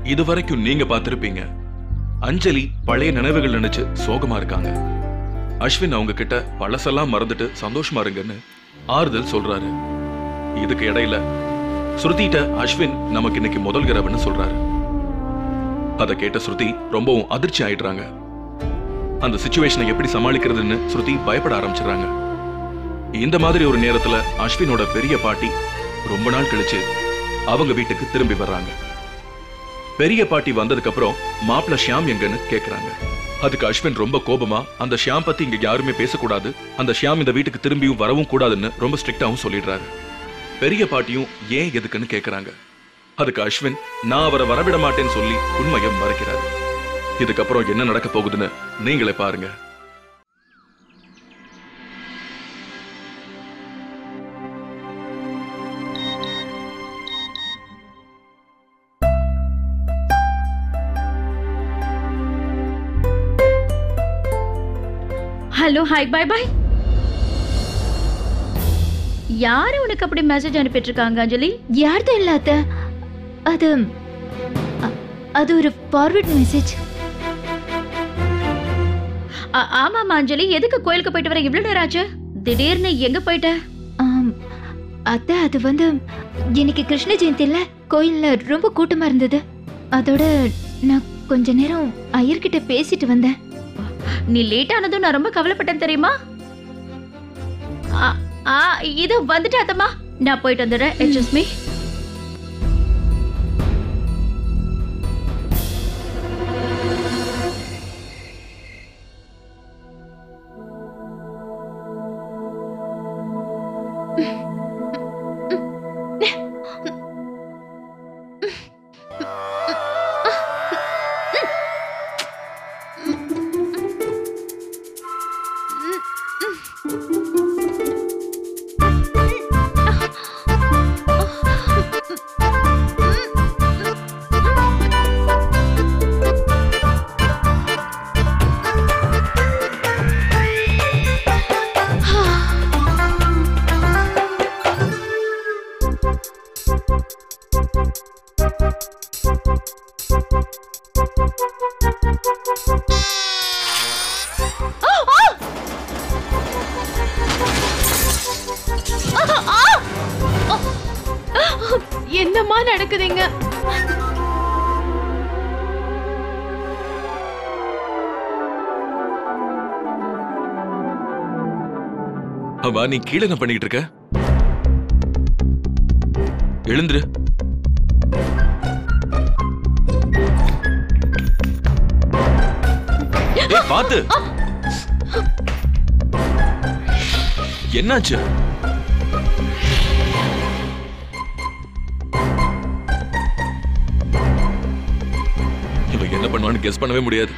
இதுவரைக்கும் நீங்க பார்த்திருப்பீங்க அஞ்சலி பழைய நினைவுகள் நினைச்சு சோகமா இருக்காங்க அஸ்வின் அவங்க கிட்ட பழசெல்லாம் மறந்துட்டு சந்தோஷமா இருங்கன்னு ஆறுதல் சொல்றாரு இதுக்கு இடையில ஸ்ருதிட்ட அஸ்வின் நமக்கு இன்னைக்கு முதல் கிரவன்னு சொல்றாரு அதை கேட்ட ஸ்ருதி ரொம்பவும் அதிர்ச்சி ஆயிடுறாங்க அந்த சுச்சுவேஷனை எப்படி சமாளிக்கிறதுன்னு ஸ்ருதி பயப்பட ஆரம்பிச்சிடுறாங்க இந்த மாதிரி ஒரு நேரத்துல அஸ்வினோட பெரிய பாட்டி ரொம்ப நாள் கழிச்சு அவங்க வீட்டுக்கு திரும்பி வர்றாங்க பெரிய பாட்டி வந்ததுக்கு அப்புறம் மாப்பிள்ள ஷியாம் எங்கன்னு கேக்குறாங்க அதுக்கு அஸ்வின் ரொம்ப கோபமா அந்த ஷியாம் பத்தி இங்க யாருமே பேசக்கூடாது அந்த ஷியாம் இந்த வீட்டுக்கு திரும்பியும் வரவும் கூடாதுன்னு ரொம்ப ஸ்ட்ரிக்டாவும் சொல்லிடுறாரு பெரிய பாட்டியும் ஏன் எதுக்குன்னு கேக்குறாங்க அதுக்கு அஸ்வின் நான் அவரை வரவிட மாட்டேன்னு சொல்லி உண்மையை மறைக்கிறாரு இதுக்கப்புறம் என்ன நடக்க போகுதுன்னு நீங்களே பாருங்க ஹலோ ஹாய் பை பை யாரு உனக்கு அப்படி மெசேஜ் அனுப்பிட்டு இருக்காங்க அஞ்சலி யார்தும் இல்ல அத்தை அது அ- அது ஒரு ஃபார்வர்ட் மெசேஜ் ஆ- ஆமாமா அஞ்சலி எதுக்கு கோயிலுக்கு போயிட்டு வர இவ்வளவு நேரம் ஆச்சு திடீர்னு எங்க போயிட்ட அத்தை அது வந்து இன்னைக்கு கிருஷ்ண ஜெயந்தில கோயில்ல ரொம்ப கூட்டமா இருந்தது அதோட நான் கொஞ்ச நேரம் ஐயர்கிட்ட பேசிட்டு வந்தேன் நீ லேட் ஆனதும் நான் ரொம்ப கவலைப்பட்டேன் தெரியுமா ஆ, ஆ இது வந்துட்டு அத்தம்மா நான் போயிட்டு வந்துடுறேன் எக்ஸ்கூஸ் மீ என்னம்மா நடக்குதுங்க அம்மா நீ கீழே என்ன பண்ணிட்டு இருக்க எழுந்துரு ஏய், பாத்து என்னாச்சு இவன் என்ன பண்ணுவான்னு கெஸ் பண்ணவே முடியாது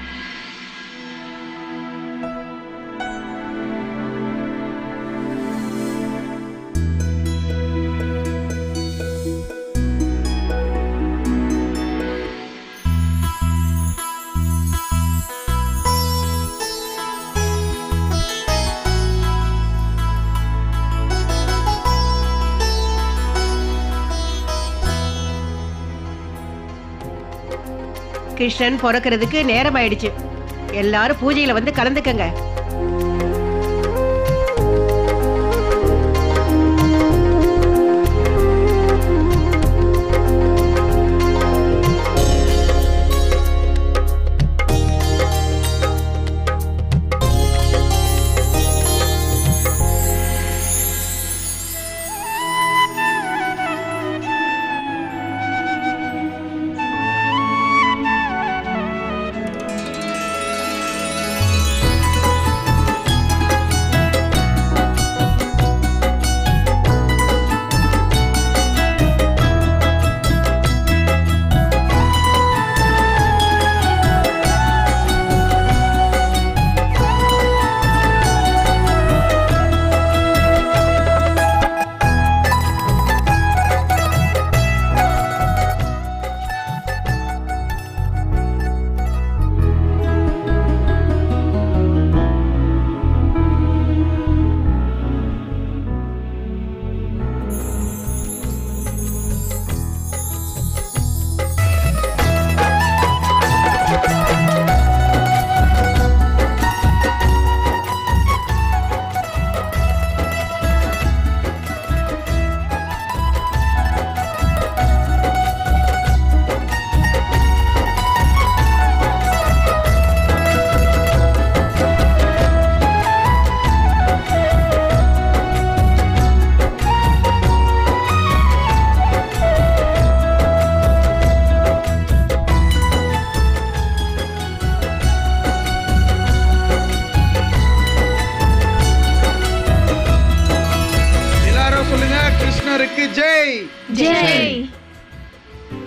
கிருஷ்ணன் பிறக்கிறதுக்கு நேரம் ஆயிடுச்சு எல்லாரும் பூஜையில வந்து கலந்துக்கங்க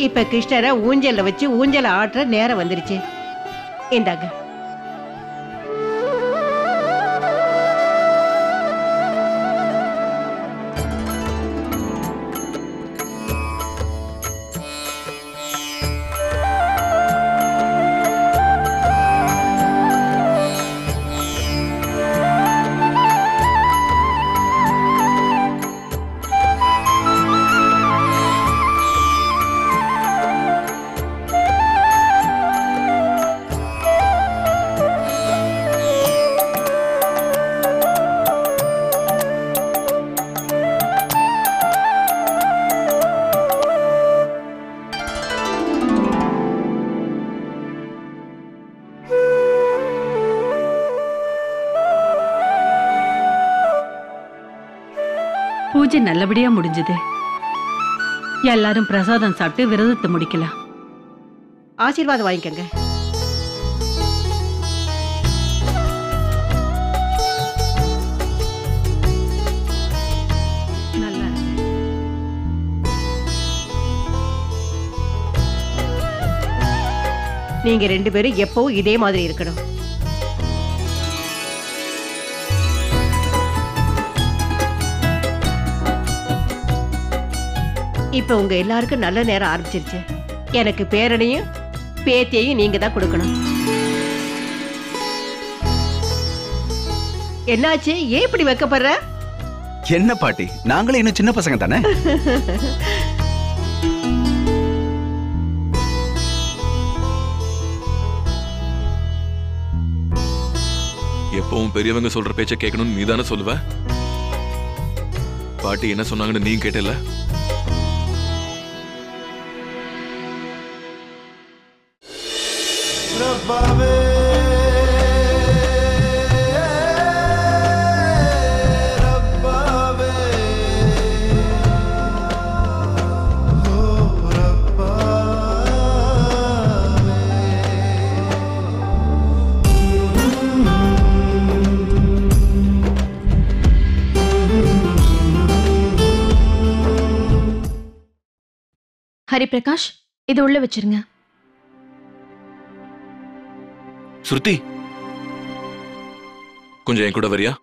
இப்ப கிருஷ்ணரை ஊஞ்சல்ல வச்சு ஊஞ்சல ஆட்டுற நேரம் வந்துருச்சு இந்தாங்க பூஜை நல்லபடியா முடிஞ்சது எல்லாரும் பிரசாதம் சாப்பிட்டு விரதத்தை முடிக்கலாம் ஆசீர்வாதம் வாங்கிக்கங்க நல்லா இருக்கு. நீங்க ரெண்டு பேரும் எப்பவும் இதே மாதிரி இருக்கணும் இப்ப உங்க எல்லாருக்கும் நல்ல நேரம் ஆரம்பிச்சிருச்சு எனக்கு பேரனையும் பேத்தியையும் நீங்க தான் கொடுக்கணும் என்னாச்சு ஏன் இப்படி வைக்கப்படுற என்ன பாட்டி நாங்களே இன்னும் சின்ன பசங்க தானே எப்பவும் பெரியவங்க சொல்ற பேச்ச கேட்கணும்னு நீ தானே சொல்லுவ பாட்டி என்ன சொன்னாங்கன்னு நீ கேட்டல ஹரிபிரகாஷ் இது உள்ள வச்சிருங்க ஸ்ருதி கொஞ்சம் என் கூட வரியா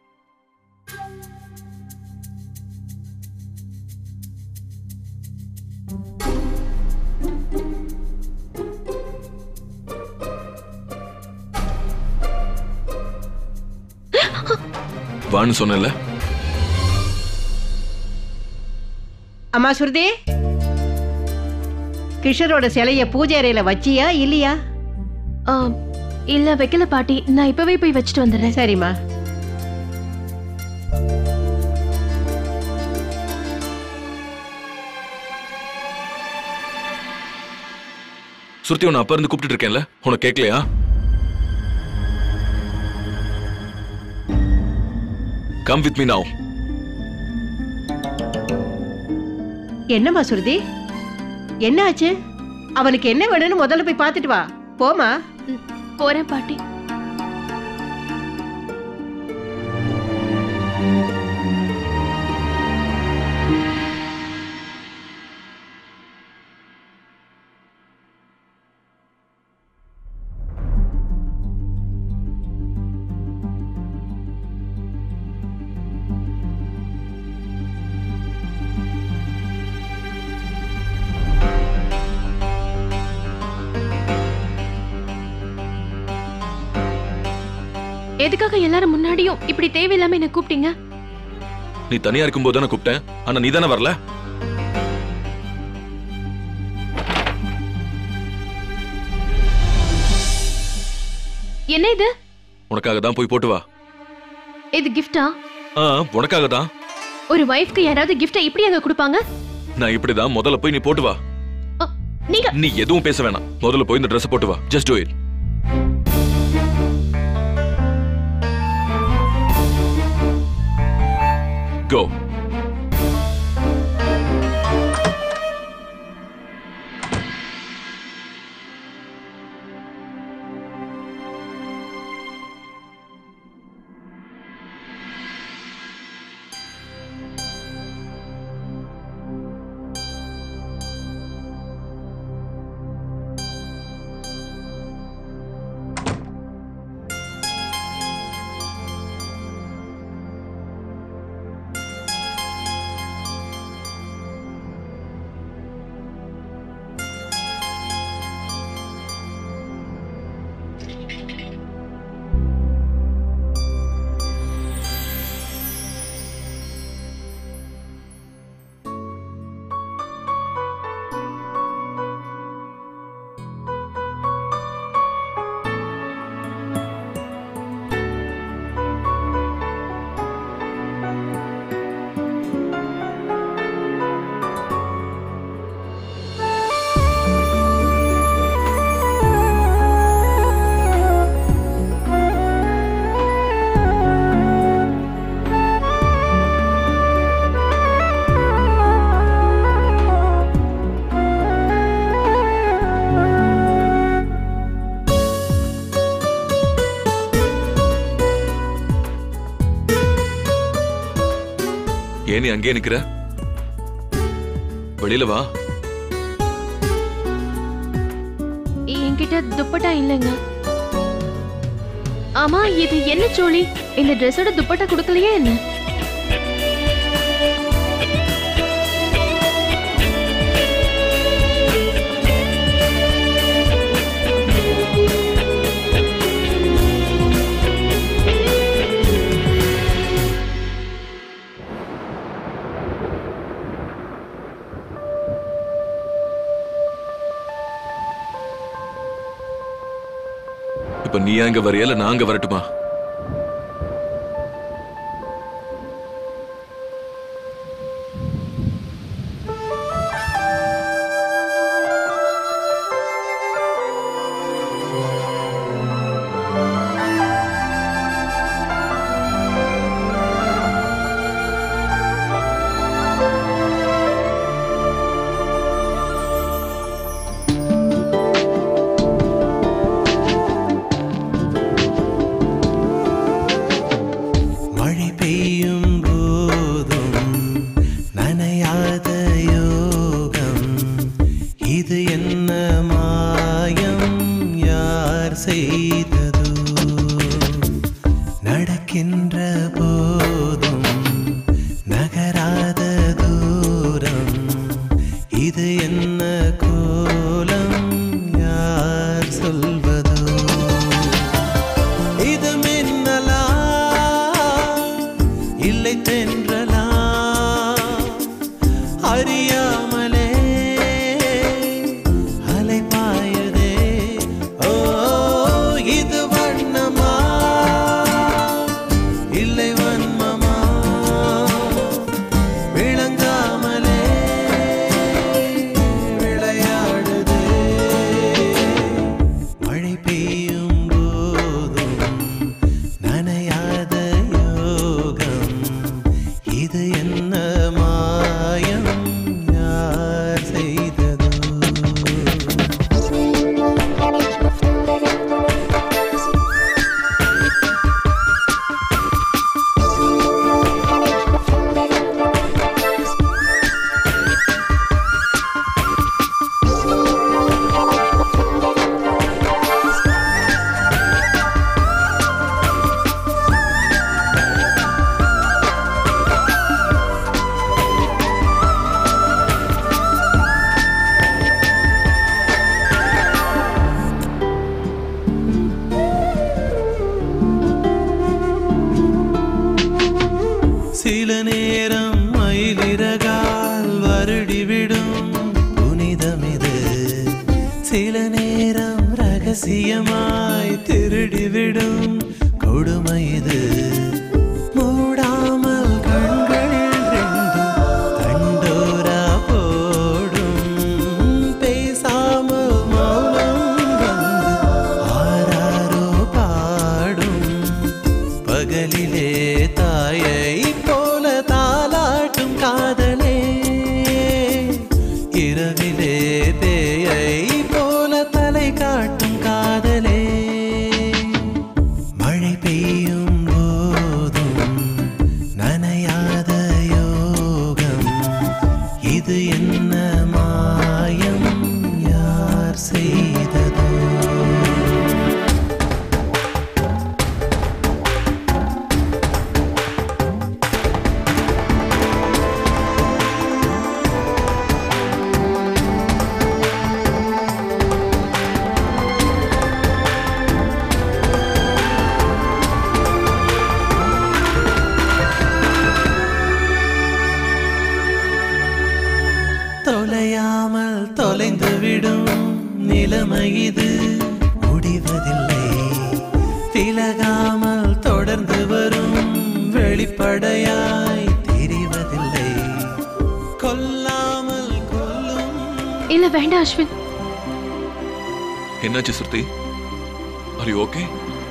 வான்னு சொன்னல அம்மா சுருதி கிருஷ்ணரோட சிலைய பூஜை அறையில வச்சியா இல்லையா ஆ, இல்ல வைக்கல பாட்டி நான் இப்பவே போய் வச்சுட்டு வந்துடுறேன் சரிம்மா ஸ்ருதி உன்னை அப்ப இருந்து கூப்பிட்டு இருக்கேன்ல உனக்கு கேட்கலையா கம் வித் மீ now என்னம்மா சுருதி என்ன ஆச்சு அவனுக்கு என்ன வேணும்னு முதல்ல போய் பார்த்துட்டு வா போமா போறேன் பாட்டி எதுக்காக எல்லாரும் முன்னாடியும் இப்படி தேவையில்லாம என்ன கூப்பிட்டீங்க நீ தனியா இருக்கும்போது தானே கூப்பிட்டேன் ஆனா நீ தானே வரல என்ன இது உனக்காக தான் போய் போட்டு வா இது கிஃப்டா ஆ உனக்காக தான் ஒரு வைஃப்க்கு யாராவது கிஃப்டை இப்படி அங்க கொடுப்பாங்க நான் இப்படிதான் முதல்ல போய் நீ போட்டு வா அ, நீங்க நீ எதுவும் பேச வேணாம் முதல்ல போய் இந்த Dress போட்டு வா ஜஸ்ட் do it go ஏன் நீ அங்கேயே நிக்கிற வெளியில வா என்கிட்ட துப்பட்டா இல்லைங்க ஆமா இது என்ன சோழி இந்த ட்ரெஸ்ஸோட துப்பட்டா கொடுக்கலையே என்ன இப்ப நீ அங்க வரையா இல்ல நான் அங்க வரட்டுமா மழை பெய்யும் போதும் நனையாத யோகம் இது என்ன மாயம் யார் செய்ததோ நடக்கின்ற போதும் நகராத தூரம் இது என்ன கோலம் யார் சொல்வதோ இது மின்னலா இல்லை தென்றலா அறியாமலே அலை பாயுதே ஓ இது வண்ணமா இல்லை வன்மமா விளங்காமலே விளையாடுதே மழை பெய்யும் போதும் நனையாத யோகம் இது என்ன மாயம் யார் செய்ததோ சில நேரம் மயிலிறகால் வருடிவிடும் புனிதமிது சில நேரம் ரகசியமாய் திருடிவிடும் கொடுமை இது மூடாமல் கண்களில் ரெண்டும் தண்டோரா போடும் பேசாமல் மௌனம் வந்து ஆராரோ பாடும் பகலிலே தாயை போல தாலாட்டும் காதலே இரவிலே பேயை போல தலை காட்டும் காதலே மழை பெய்யும் போதும் நனையாத யோகம் இது என்ன மாயம் யார் செய்ததோ தொலையாமல் தொலைந்து விடும் நிலைமை இது முடிவதில்லை விலகாமல் தொடர்ந்து வரும் வெளிப்படையாய் தெரிவதில்லை கொல்லாமல் கொல்லும் இல்ல வேண்டாம் அஸ்வின் என்னாச்சு ஸ்ருதி ஆர் யூ ஓகே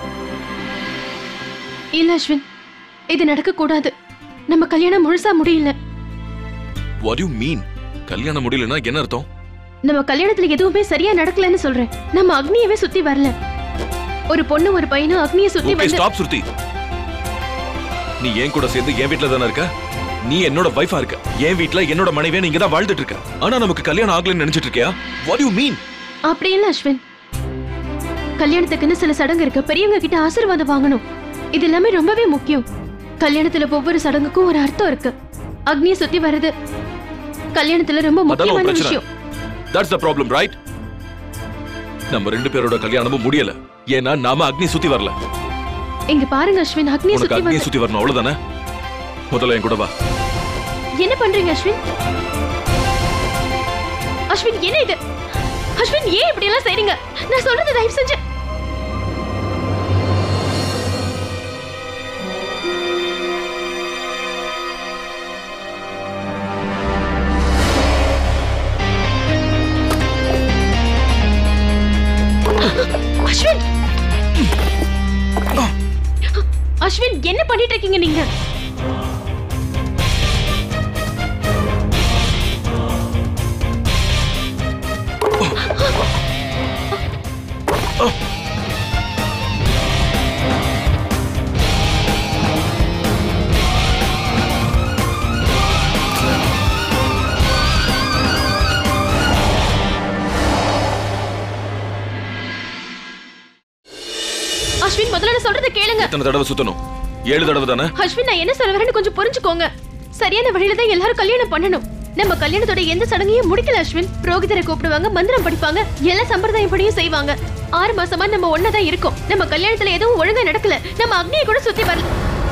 இல்ல அஸ்வின் இது நடக்க கூடாது நம்ம கல்யாணம் முழுசா முடியல வாட் யூ மீன் கல்யாணம் முடியலன்னா என்ன அர்த்தம் நம்ம கல்யாணத்துல எதுவுமே சரியா நடக்கலன்னு சொல்றேன் நம்ம அக்னியவே சுத்தி வரல ஒரு பொண்ணு ஒரு பையனும் அக்னிய சுத்தி ஓகே வந்து ஸ்டாப் ஸ்ருதி நீ ஏன் கூட சேர்ந்து என் வீட்ல தானே இருக்க நீ என்னோட வைஃபா இருக்க என் வீட்ல என்னோட மனைவியா நீங்க தான் வாழ்ந்துட்டு இருக்க ஆனா நமக்கு கல்யாணம் ஆகலன்னு நினைச்சிட்டு இருக்கியா வாட் யூ மீன் அப்படி இல்ல அஸ்வின் கல்யாணத்துக்குன்னு சில சடங்கு இருக்கு பெரியவங்க கிட்ட ஆசீர்வாதம் வாங்கணும் இது எல்லாமே ரொம்பவே முக்கியம் கல்யாணத்துல ஒவ்வொரு சடங்குக்கும் ஒரு அர்த்தம் இருக்கு அக்னியை சுத்தி வருது கல்யாணத்துல ரொம்ப அதான உன் முக்கியமான பிரச்சனை விஷயம் தட்ஸ் த ப்ராப்ளம் ரைட் நம்ம ரெண்டு பேரோட கல்யாணமும் முடியல ஏன்னா நாம அக்னி சுத்தி வரல இங்க பாருங்க அஸ்வின் அக்னியை உனக்கு சுத்தி அக்னி வருது சுத்தி வரணும் அவ்வளவுதானே முதல்ல என் கூட வா என்ன பண்றீங்க அஸ்வின் அஸ்வின் என்ன இது அஸ்வின் ஏன் இப்படி எல்லாம் செய்றீங்க நான் சொல்றது தயவு செஞ்சு அஸ்வின் அஸ்வின் என்ன பண்ணிட்டு இருக்கீங்க நீங்க அஸ்வின் முதல்ல நான் சொல்றத கேளுங்க எத்தனை தடவை சுத்தணும் ஏழு தடவை தானே அஸ்வின் நான் என்ன சொல்ல வரேன்னு கொஞ்சம் புரிஞ்சுக்கோங்க சரியான வழியில தான் எல்லாரும் கல்யாணம் பண்ணணும் நம்ம கல்யாணத்தோட எந்த சடங்கையும் முடிக்கல அஸ்வின் புரோகிதரை கூப்பிடுவாங்க மந்திரம் படிப்பாங்க எல்லா சம்பிரதாயப்படியும் செய்வாங்க ஆறு மாசமா நம்ம ஒன்னதான் இருக்கோம் நம்ம கல்யாணத்துல எதுவும் ஒழுங்கா நடக்கல நம்ம அக்னியை கூட சுத்தி வரல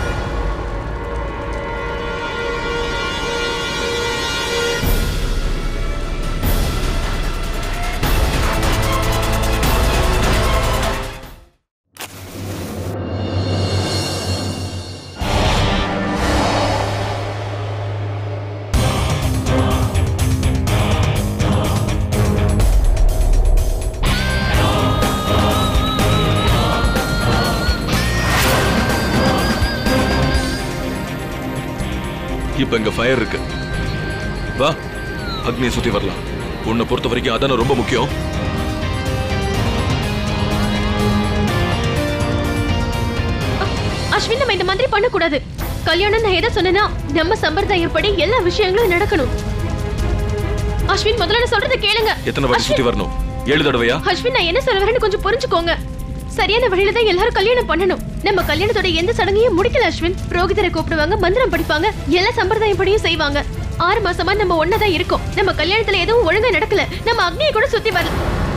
இப்ப இங்க ஃபயர் இருக்கு வா அக்னியை சுத்தி வரலாம் உன்னை பொறுத்த வரைக்கும் அதானே ரொம்ப முக்கியம் அஸ்வின் நம்ம இந்த மாதிரி பண்ணக்கூடாது கல்யாணம் நான் எதை சொன்னேன்னா நம்ம சம்பிரதாயப்படி எல்லா விஷயங்களும் நடக்கணும் அஸ்வின் முதல்ல நான் சொல்றத கேளுங்க எத்தனை வாட்டி சுத்தி வரணும் ஏழு தடவையா அஸ்வின் நான் என்ன சொல்ல வரேன்னு கொஞ்சம் புரிஞ்சுக்கோங்க சரியான வழியில தான் எல்லாரும் கல்யாணம் பண்ணணும் நம்ம கல்யாணத்தோட எந்த சடங்கையும் முடிக்கல அஸ்வின் புரோகிதரை கூப்பிடுவாங்க மந்திரம் படிப்பாங்க எல்லா சம்பிரதாயப்படியும் செய்வாங்க ஆறு மாசமா நம்ம ஒன்னதான் இருக்கோம் நம்ம கல்யாணத்துல எதுவும் ஒழுங்கா நடக்கல நம்ம அக்னியை கூட சுத்தி வரல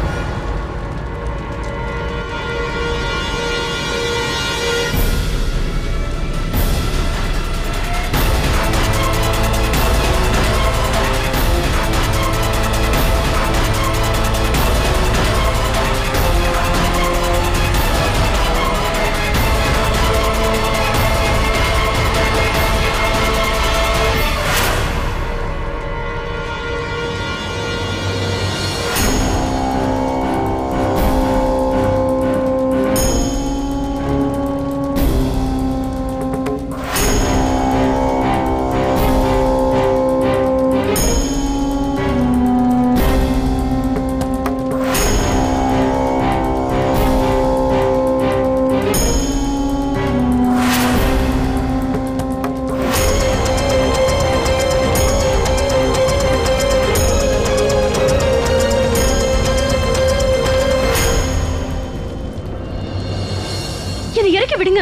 என்னை இறக்கி விடுங்க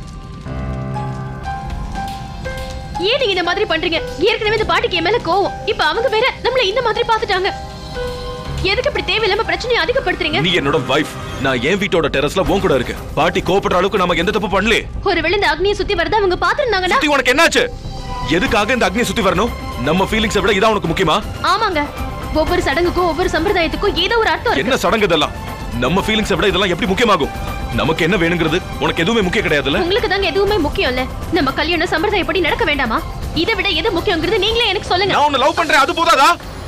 ஏன் நீங்க இந்த மாதிரி பண்றீங்க ஏற்கனவே இந்த பாட்டிக்கு என் மேல கோவம் இப்ப அவங்க வேற நம்மள இந்த மாதிரி பாத்துட்டாங்க எதுக்கு இப்படி தேவையில்லாம பிரச்சனையை அதிகப்படுத்துறீங்க நீ என்னோட வைஃப் நான் என் வீட்டோட டெரஸ்ல உன் கூட இருக்கேன் பாட்டி கோபப்படுற அளவுக்கு நமக்கு எந்த தப்பு பண்ணலையே ஒருவேளை இந்த அக்னியை சுத்தி வரத அவங்க பாத்துருந்தாங்கன்னா சுத்தி உனக்கு என்னாச்சு எதுக்காக இந்த அக்னியை சுத்தி வரணும் நம்ம ஃபீலிங்ஸை விட இதான் உனக்கு முக்கியமா ஆமாங்க ஒவ்வொரு சடங்குக்கும் ஒவ்வொரு சம்பிரதாயத்துக்கும் ஏதோ ஒரு அர்த்தம் இருக்கு என்ன சடங்கு இதெல்லாம் நம்ம ஃபீலிங்ஸை விட இதெல்லாம் எப்படி முக்கியமாகும் நமக்கு என்ன வேணுங்கிறது உனக்கு எதுவுமே முக்கியம் கிடையாதுல்ல உங்களுக்கு தாங்க எதுவுமே முக்கியம் இல்ல நம்ம கல்யாணம் சம்பிரதாயப்படி நடக்க வேண்டாமா இதை விட எது முக்கியங்கிறது நீங்களே எனக்கு சொல்லுங்க நான் உன்னை லவ் பண்றேன் அது போதாதா